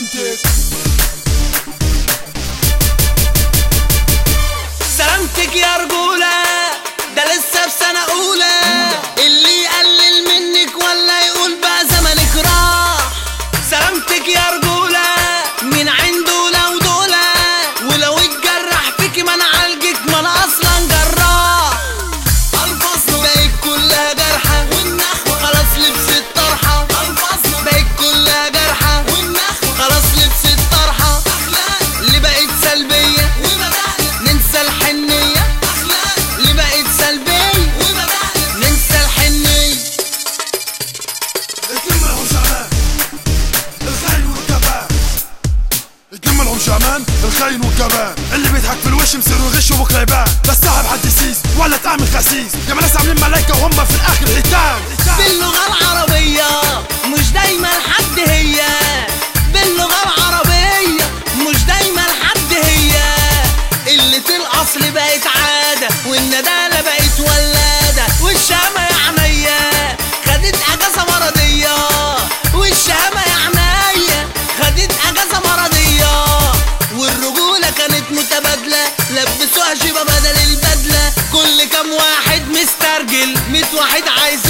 سلامتك سلامتك يا رجولة ده لسه في سنة أولى اللي يقلل منك ولا يقول بقى زمنك راح سلامتك يا رجولة من عين دولة ودولة ولو اتجرح فيكي ما انا عالجك ما انا اصلا جراح الفصل بقت كلها جرحى والنخوة خلاص لبست طرحة الفصل بقت كلها جرحى والنخوة خلاص لبست طرحة اللي بقت سلبية ننسى الحنية اللي بقت سلبية ننسى الحنية يكملهم شعبان الخاين والكبان يكملهم شعبان الخاين والكبان اللي بيضحك في الوش مصير يغش وبكره يبان لا صاحب حد يسيس ولا تعمل خسيس يا ناس عاملين ملايكة وهم في الاخر هيتان باللغة العربية مش دايما حد هي باللغة العربية مش دايما حد هي قلة الأصل بقت عادة والندالة بقت ولادة والشامة يا عينيا خدت أجازة مرضية والشامة يا عينيا خدت أجازة مرضية والرجولة كانت متبادلة لبسوها جيبة بدل البدلة كل كام واحد مسترجل ميت واحد عايز